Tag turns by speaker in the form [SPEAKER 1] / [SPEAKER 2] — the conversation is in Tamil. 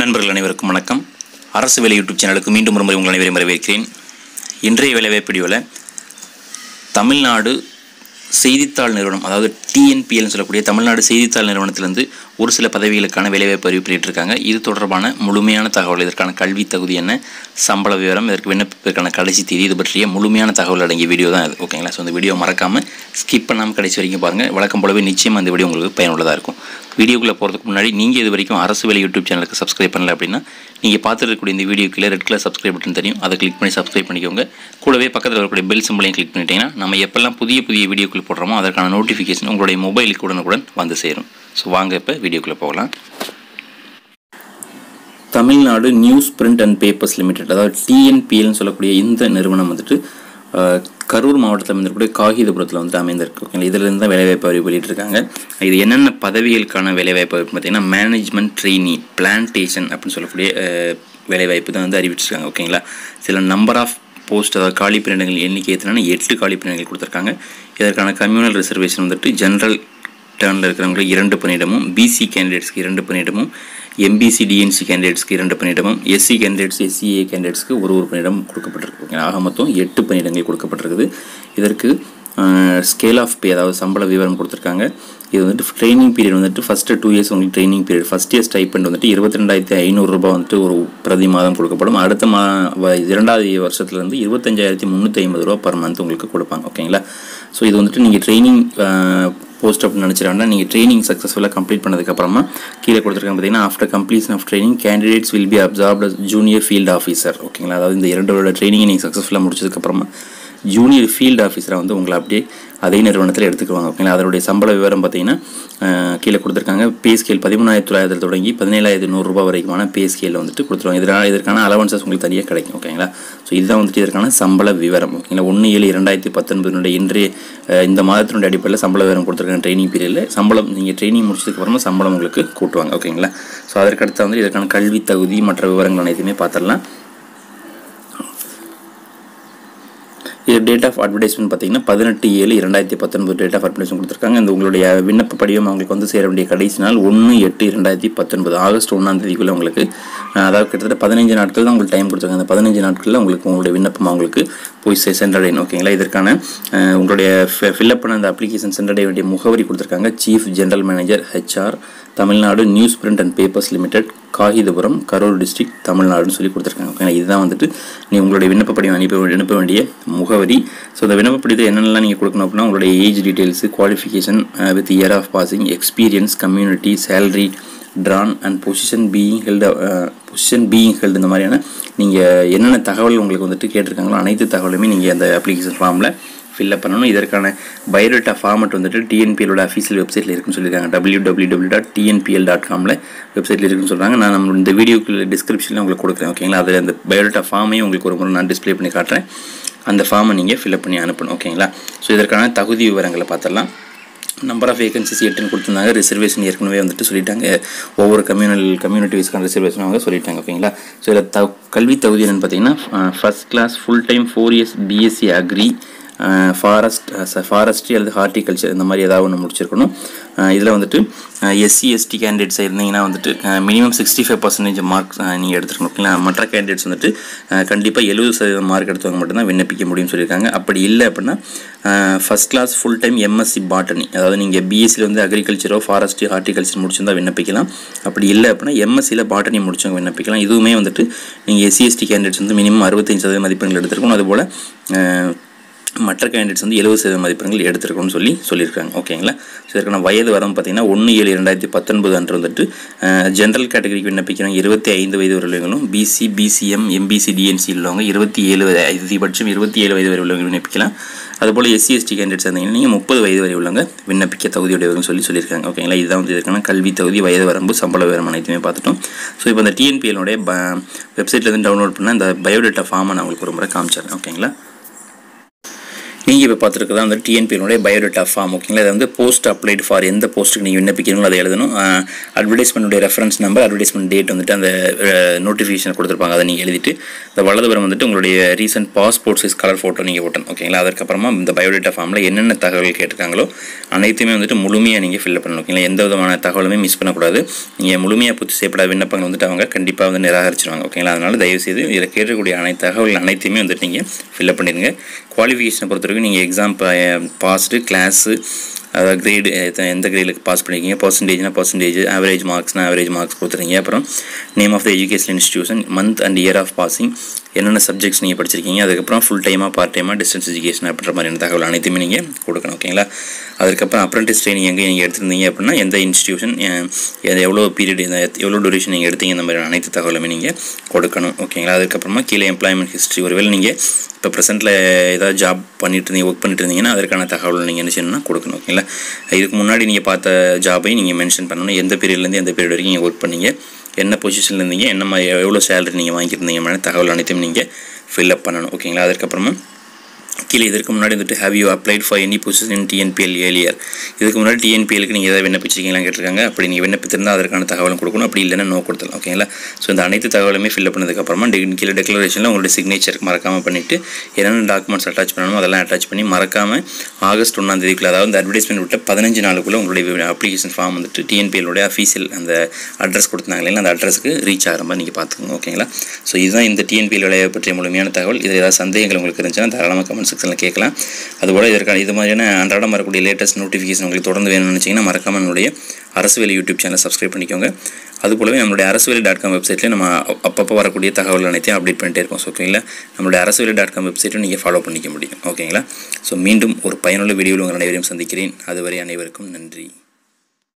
[SPEAKER 1] நண்பர்கள் அனைவருக்கும் வணக்கம் அரசு வேலை யூடியூப் சேனலுக்கு மீண்டும் ஒரு முறை உங்கள் அனைவரையும் வரவேற்கிறேன் இன்றைய வேலைவாய்ப்பு வீடியோவில் தமிழ்நாடு செய்தித்தாள் நிறுவனம் அதாவது டிஎன்பிஎல்னு சொல்லக்கூடிய தமிழ்நாடு செய்தித்தாள் நிறுவனத்திலிருந்து ஒரு சில பதவிகளுக்கான வேலைவாய்ப்பு அறிவிப்பு வெளியிட்டிருக்காங்க இது தொடர்பான முழுமையான தகவல் இதற்கான கல்வி தகுதி என்ன சம்பள விவரம் இதற்கு விண்ணப்பிப்பதற்கான கடைசி தேதி இது பற்றிய முழுமையான தகவல் அடங்கிய வீடியோ தான் இது ஓகேங்களா ஸோ இந்த வீடியோ மறக்காமல் ஸ்கிப் பண்ணாமல் கடைசி வரைக்கும் பாருங்கள் வழக்கம் போலவே நிச்சயம் அந்த வீடியோ உங்களுக்கு பயனுள்ளதாக இருக்கும் வீடியோக்குள்ளே போகிறதுக்கு முன்னாடி நீங்கள் இது வரைக்கும் அரசு வேலை யூடியூப் சேனலுக்கு சப்ஸ்கிரைப் பண்ணல அப்படின்னா நீங்கள் பார்த்துட்டு இருக்கக்கூடிய இந்த வீடியோ கீழே ரெட் கலர் சப்ஸ்கிரைப் பட்டன் தெரியும் அதை கிளிக் பண்ணி சப்ஸ்கிரைப் பண்ணிக்கோங்க கூடவே பக்கத்தில் இருக்கக்கூடிய பெல் சிம்பிளையும் கிளிக் பண்ணிட்டீங்கன்னா நம்ம எப்பெல்லாம் புதிய புதிய வீடியோக்கள் போடுறோமோ அதற்கான நோட்டிஃபிகேஷன் உங்களுடைய மொபைலுக்கு உடனுக்குடன் வந்து சேரும் ஸோ வாங்க இப்போ வீடியோக்குள்ளே போகலாம் Tamil Nadu news print and papers limited அதாவது டிஎன்பிஎல்னு சொல்லக்கூடிய இந்த நிறுவனம் வந்துட்டு அஹ், கரூர் மாவட்டத்தில் அமைந்திருக்கக்கூடிய காகிதபுரத்தில் வந்து அமைந்திருக்கு ஓகேங்களா இதிலிருந்து தான் வேலைவாய்ப்பு அறிவு வெளியிட்டிருக்காங்க இது என்னென்ன பதவிகளுக்கான வேலைவாய்ப்பு அறிவிப்பு பார்த்தீங்கன்னா மேனேஜ்மெண்ட் ட்ரெயினி பிளான்டேஷன் அப்படின்னு சொல்லக்கூடிய அஹ், வேலைவாய்ப்பு தான் வந்து அறிவிச்சிருக்காங்க ஓகேங்களா சில நம்பர் ஆஃப் போஸ்ட் அதாவது காலி பணியிடங்கள் எண்ணிக்கை எத்தனை எட்டு காலி பணியிடங்கள் கொடுத்துருக்காங்க இதற்கான கம்யூனல் ரிசர்வேஷன் வந்துட்டு ஜென்ரல் டேர்னில் இருக்கிறவங்களுக்கு இரண்டு பணியிடமும் பிசி கேண்டிடேட்ஸ்க்கு இரண்டு பணியிடமும் எம்பிசி டிஎன்சி கேண்டிடேட்ஸ்க்கு இரண்டு பணியிடமும் எஸ்சி கேண்டிடேட்ஸ் எஸ்சிஏ கேண்டிடேட்ஸ்க்கு ஒரு ஒரு பணியிடம் கொடுக்கப்பட்டிருக்கு ஓகேங்களா. ஆக மொத்தம் எட்டு பணியிடங்கள் கொடுக்கப்பட்டிருக்குது இதற்கு ஸ்கேல் ஆஃப் பே அதாவது சம்பள விவரம் கொடுத்துருக்காங்க இது வந்துட்டு ட்ரைனிங் பீரியட் வந்துட்டு ஃபஸ்ட்டு டூ இயர்ஸ் உங்களுக்கு training period first year stipend வந்துட்டு இருபத்தி ரெண்டாயிரத்தி ஐநூறுரூபா வந்துட்டு ஒரு பிரதி மாதம் கொடுக்கப்படும் அடுத்த மா வ- இரண்டாவது வருஷத்துலேருந்து இருபத்தஞ்சாயிரத்தி முந்நூற்றி ஐம்பது ரூபா பர் மந்த் உங்களுக்கு கொடுப்பாங்க ஓகேங்களா ஸோ இது வந்துட்டு நீங்கள் ட்ரைனிங் போஸ்ட் அப்படின்னு நினச்சிடாங்கன்னா நீங்கள் ட்ரைனிங் சக்ஸஸ்ஃபுல்லாக கம்ப்ளீட் பண்ணதுக்கப்புறமா கீழே கொடுத்துருக்காங்க பார்த்தீங்கன்னா after completion of training candidates will be absorbed junior field officer ஓகேங்களா அதாவது இந்த இரண்டு வருட ட்ரைனிங்கை நீங்கள் சக்ஸஸ்ஃபுல்லாக முடிச்சதுக்கப்புறமா ஜூனியர் ஃபீல்ட் ஆஃபீஸரை வந்து உங்களை அப்படியே அதே நிறுவனத்தில் எடுத்துக்குவாங்க ஓகேங்களா அதனுடைய சம்பள விவரம் பார்த்தீங்கன்னா அஹ், கீழே கொடுத்துருக்காங்க பே ஸ்கேல் பதிமூணாயிரத்தி தொள்ளாயிரத்தில் தொடங்கி பதினேழாயிரத்தி நூறுரூபா வரைக்குமான பே ஸ்கேல் வந்துட்டு கொடுத்துருவாங்க இதனால் இதற்கான அலவன்சஸ் உங்களுக்கு தனியாக கிடைக்கும் ஓகேங்களா ஸோ இதுதான் வந்துட்டு இதற்கான சம்பள விவரம் ஓகேங்களா ஒன்று ஏழு இரண்டாயிரத்தி பத்தொன்பதுனுடைய இன்றைய அஹ், இந்த மாதத்தினுடைய அடிப்படையில் சம்பள விவரம் கொடுத்துருக்காங்க ட்ரைனிங் பீரியடில் சம்பளம் நீங்கள் ட்ரைனிங் முடிச்சதுக்கப்புறமா சம்பளம் உங்களுக்கு கூட்டுவாங்க ஓகேங்களா ஸோ அதற்கடுத்து வந்து இதற்கான கல்வி தகுதி மற்ற விவரங்கள் அனைத்துமே பார்த்துடலாம் இது டேட் ஆஃப் அட்வர்டைஸ்மெண்ட் பார்த்தீங்கன்னா பதினெட்டு ஏழு இரண்டாயிரத்தி பத்தொன்பது டேட் ஆஃப் அட்வர்டைஸ்மெண்ட் கொடுத்துருக்காங்க இந்த உங்களுடைய விண்ணப்ப படிவம் அவங்களுக்கு வந்து சேர வேண்டிய கடைசி நாள் ஒன்று எட்டு இரண்டாயிரத்தி பத்தொன்பது ஆகஸ்ட் ஒன்றாம் தேதிக்குள்ளே உங்களுக்கு அஹ், அதாவது கிட்டத்தட்ட பதினஞ்சு நாட்கள் தான் உங்களுக்கு டைம் கொடுத்துருக்காங்க அந்த பதினஞ்சு நாட்களில் உங்களுக்கு உங்களுடைய விண்ணப்பம் அவங்களுக்கு போய் செ- சென்றடையணும் ஓகேங்களா இதற்கான அஹ், உங்களுடைய ஃபில்அப் பண்ண அந்த அப்ளிகேஷன் சென்றடைய வேண்டிய முகவரி கொடுத்துருக்காங்க chief general manager HR Tamil Nadu news print and papers limited Kagithapuram Karur district தமிழ்நாடுன்னு சொல்லி கொடுத்துருக்காங்க ஓகேங்களா இதுதான் வந்துட்டு நீ உங்களுடைய விண்ணப்ப படிவம் அனுப்ப அனுப்ப வேண்டிய முகவரி ஸோ இந்த விண்ணப்ப படிவத்தை என்னென்னலாம் நீங்கள் கொடுக்கணும் அப்படின்னா உங்களுடைய age details qualification with year of passing experience community salary drawn and position being held position being held இந்த மாதிரியான நீங்கள் என்னென்ன தகவல் உங்களுக்கு வந்துட்டு கேட்டிருக்காங்களோ அனைத்து தகவலுமே நீங்கள் அந்த அப்ளிகேஷன் ஃபார்மில் ஃபில்அப் பண்ணணும் இதற்கான பயோடேட்டா ஃபார்மட் வந்துட்டு டிஎன்பிஎலோட அஃபீஷியல் வெப்சைட்டில் இருக்குன்னு சொல்லியிருக்காங்க W W W dot TNPL dot காமில் வெப்சைட்டில் இருக்குன்னு சொல்கிறாங்க நான் நம்ம இந்த வீடியோக்கு டிஸ்கிரிப்ஷனில் உங்களுக்கு கொடுக்குறேன் ஓகேங்களா அதில் அந்த பயோடேட்டா ஃபார்மையும் உங்களுக்கு ஒரு முறை நான் டிஸ்ப்ளே பண்ணி காட்டுறேன் அந்த ஃபார்மை நீங்கள் ஃபில்அப் பண்ணி அனுப்பணும் ஓகேங்களா ஸோ இதற்கான தகுதி விவரங்களை பார்த்துடலாம் நம்பர் ஆஃப் வேகன்சிஸ் எட்டுன்னு கொடுத்துருந்தாங்க ரிசர்வேஷன் ஏற்கனவே வந்துட்டு சொல்லிட்டாங்க ஒவ்வொரு கம்யூனல் கம்யூனிட்டி வைஸ்க்கான ரிசர்வேஷன் அவங்க சொல்லிட்டாங்க ஓகேங்களா ஸோ இதில் த கல்வி தகுதி என்னென்னு பார்த்தீங்கன்னா first class full time four years BSc agri forest forestry அல்லது ஹார்டிகல்ச்சர் இந்த மாதிரி ஏதாவது ஒன்று முடிச்சிருக்கணும் இதில் வந்துட்டு எஸ்சி எஸ்டி கேண்டிடேட்ஸ் இருந்தீங்கன்னா வந்துட்டு minimum sixty five percentage marks நீங்கள் எடுத்துருக்கணும் ஓகேங்களா மற்ற கேண்டிடேட்ஸ் வந்துட்டு கண்டிப்பாக எழுபது சதவீதம் மார்க் எடுத்தவங்க மட்டும்தான் விண்ணப்பிக்க முடியும்னு சொல்லியிருக்காங்க அப்படி இல்லை அப்படின்னா first class full time MSc botany அதாவது நீங்கள் பிஎஸ்சியில் வந்து அக்ரிகல்ச்சரோ ஃபாரஸ்ட்ரி ஹார்டிகல்ச்சர் முடிச்சிருந்தா விண்ணப்பிக்கலாம் அப்படி இல்லை அப்படின்னா எம்எஸ்சியில் பாட்டனி முடிச்சவங்க விண்ணப்பிக்கலாம் இதுவுமே வந்துட்டு நீங்கள் எஸ்சி எஸ்டி கேண்டிடேட்ஸ் வந்து மினிமம் அறுபத்தஞ்சு சதவீதம் மதிப்பெண்கள் எடுத்திருக்கணும் அதுபோல் அஹ், மற்ற கேண்டிடேட்ஸ் வந்து எழுபது சதவீத மதிப்பெண்கள் எடுத்திருக்கணும்னு சொல்லி சொல்லியிருக்காங்க ஓகேங்களா ஸோ இதற்கான வயது வரம் பார்த்தீங்கன்னா ஒன்று ஏழு ரெண்டாயிரத்தி பத்தொன்பது அன்று வந்துட்டு ஜென்ரல் கேட்டகரிக்கு விண்ணப்பிக்கிறவங்க இருபத்தி ஐந்து வயது வரை உள்ளவங்களும் பிசி பிசிஎம் எம்பிசி டிஎன்சி உள்ளவங்க இருபத்தி ஏழு வயது அதிகபட்சம் இருபத்தி ஏழு வயது வரை உள்ளவங்க விண்ணப்பிக்கலாம் அதுபோல் எஸ்சி எஸ்டி கேண்டிடேட்ஸ் இருந்தீங்கன்னா நீங்கள் முப்பது வயது வரை உள்ளவங்க விண்ணப்பிக்க தகுதியுடையவர்கள் சொல்லி சொல்லியிருக்காங்க ஓகேங்களா இதுதான் வந்து இதற்கான கல்வி தகுதி வயது வரம்பு சம்பள விவரம் அனைத்துமே பார்த்துட்டோம் ஸோ இப்போ இந்த டிஎன்பிஎலுடைய வெப்சைட்லேருந்து டவுன்லோட் பண்ண இந்த பயோடேட்டா ஃபார்மை நான் உங்களுக்கு ஒரு முறை காமிச்சிடுறேன் ஓகேங்களா நீங்கள் இப்போ பார்த்துருக்கதா வந்து டிஎன்பியினுடைய பயோடேட்டா ஃபார்ம் ஓகேங்களா இது வந்து போஸ்ட் அப்ளைட் ஃபார் எந்த போஸ்ட்டுக்கு நீங்கள் விண்ணப்பிக்கிறீங்களோ அதை எழுதணும் அட்வர்டைஸ்மெண்ட்டுடைய ரெஃபரன்ஸ் நம்பர் அட்வர்டைஸ்மெண்ட் டேட் வந்துட்டு அந்த நோட்டிஃபிகேஷன் கொடுத்துருப்பாங்க அதை நீங்கள் எழுதிட்டு இந்த வலதுபுறம் வந்துட்டு உங்களுடைய recent passport size colour photo நீங்கள் ஓட்டணும் ஓகேங்களா அதுக்கப்புறமா இந்த பயோடேட்டா ஃபார்மில் என்னென்ன தகவல் கேட்டிருக்காங்களோ அனைத்துமே வந்துட்டு முழுமையாக நீங்கள் ஃபில்அப் பண்ணணும் ஓகேங்களா எந்த விதமான தகவலுமே மிஸ் பண்ணக்கூடாது நீங்கள் முழுமையாக பூர்த்தி செய்யப்படாத விண்ணப்பங்கள் வந்துட்டு அவங்க கண்டிப்பாக வந்து நிராகரிச்சிருவாங்க ஓகேங்களா அதனால் தயவுசெய்து இதில் கேட்கக்கூடிய அனைத்து தகவல் அனைத்தையுமே வந்துட்டு நீங்கள் ஃபில்அப் பண்ணிடுங்க குவாலிஃபிகேஷனை பொறுத்த வரைக்கும் நீங்கள் எக்ஸாம் பாஸ்டு கிளாஸு அதாவது கிரேடு எந்த கிரேடுக்கு பாஸ் பண்ணியிருக்கீங்க பர்சன்டேஜ்னா பர்சன்டேஜ் ஆவரேஜ் மார்க்ஸ்னா ஆவரேஜ் மார்க்ஸ் கொடுத்துருங்க அப்புறம் name of the education institution month and year of passing என்னென்ன சப்ஜெக்ட்ஸ் நீங்கள் படிச்சிருக்கீங்க அதுக்கப்புறம் ஃபுல் டைமாக பார்ட் டைமாக டிஸ்டன்ஸ் எஜுகேஷன் அப்படின்ற மாதிரியான தகவல் அனைத்துமே நீங்கள் கொடுக்கணும் ஓகேங்களா அதுக்கப்புறம் அப்ரண்டிஸ் ட்ரைனிங் எங்கே நீங்கள் எடுத்திருந்தீங்க அப்படின்னா எந்த இன்ஸ்டியூஷன் எவ்வளோ பீரியட் எவ்வளோ டூரேஷன் நீங்கள் எடுத்தீங்க இந்த மாதிரி அனைத்து தகவலுமே நீங்கள் கொடுக்கணும் ஓகேங்களா அதுக்கப்புறமா கீழே எம்ப்ளாய்மெண்ட் ஹிஸ்ட்ரி ஒருவேளை நீங்கள் இப்போ ப்ரெசென்ட்டில் ஏதாவது ஜாப் பண்ணிட்டு இருந்தீங்க ஒர்க் பண்ணிட்டு இருந்தீங்கன்னா அதற்கான தகவல் நீங்கள் என்ன செய்யணும்னா கொடுக்கணும் ஓகேங்களா இதுக்கு முன்னாடி நீங்கள் பார்த்த ஜாபை நீங்கள் மென்ஷன் பண்ணணும் எந்த பீரியட்லேருந்து எந்த பீரியட் வரைக்கும் நீங்கள் ஒர்க் பண்ணீங்க என்ன பொசிஷனில் இருந்தீங்க என்ன மாதிரி எவ்வளோ சேலரி நீங்கள் வாங்கியிருந்தீங்க மாதிரி தகவல் அனைத்தையும் நீங்கள் ஃபில்அப் பண்ணணும் ஓகேங்களா அதுக்கப்புறமா கீழே இதற்கு முன்னாடி வந்துட்டு have you applied for any position in TNPL earlier இதுக்கு முன்னாடி டிஎன்பிஎலுக்கு நீங்கள் எதாவது விண்ணப்பிச்சிருக்கீங்களா கேட்டிருக்காங்க அப்படி நீங்கள் விண்ணப்பித்திருந்தால் அதற்கான தகவலும் கொடுக்கணும் அப்படி இல்லைன்னா நோ கொடுத்தலாம் ஓகேங்களா ஸோ இந்த அனைத்து தகவலுமே ஃபில்அப் பண்ணதுக்கப்புறமா கீழே டெக்ளரேஷனில் உங்களுடைய சிக்னேச்சர் மறக்காமல் பண்ணிவிட்டு என்னென்ன டாக்குமெண்ட்ஸ் அட்டாச் பண்ணணுமோ அதெல்லாம் அட்டாச் பண்ணி மறக்காமல் ஆகஸ்ட் ஒன்றாம் தேதிக்குள்ள அதாவது இந்த அட்வர்டைஸ்மெண்ட் விட்ட பதினஞ்சு நாளுக்குள்ளே உங்களுடைய அப்ளிகேஷன் ஃபார்ம் வந்துட்டு டிஎன்பிஎலோடைய அஃபீஷியல் அந்த அட்ரஸ் கொடுத்தாங்க இல்லைங்களா அந்த அட்ரஸுக்கு ரீச் ஆகிற மாதிரி நீங்கள் பார்த்துக்கோங்க ஓகேங்களா ஸோ இதுதான் இந்த டிஎன்பிஎல் விளையாட பற்றிய முழுமையான தகவல் இதில் ஏதாவது சந்தேகங்கள் உங்களுக்கு இருந்துச்சுன்னா தாராளமாக கமெண்ட் செக்ஷனில் கேட்கலாம் அதுபோல் இதற்கான இது மாதிரியான அன்றாடம் வரக்கூடிய லேட்டஸ்ட் நோட்டிஃபிகேஷன் உங்களுக்கு தொடர்ந்து வேணும்னு நினச்சிங்கன்னா மறக்காமல் நம்மளுடைய அரசு வேலை யூடியூப் சேனல் சப்ஸ்கிரைப் பண்ணிக்கோங்க அதுபோலவே நம்மளுடைய அரசு வேலை டாட் காம் வெப்சைட்லேயே நம்ம அப்பப்போ வரக்கூடிய தகவல் அனைத்தையும் அப்டேட் பண்ணிட்டே இருப்போம் ஸோ ஓகேங்களா நம்மளுடைய அரசு வேலை டாட் காம் வெப்சைட்டும் நீங்கள் ஃபாலோ பண்ணிக்க முடியும் ஓகேங்களா ஸோ மீண்டும் ஒரு பயனுள்ள வீடியோவில் உங்கள் அனைவரையும் சந்திக்கிறேன் அதுவரை அனைவருக்கும் நன்றி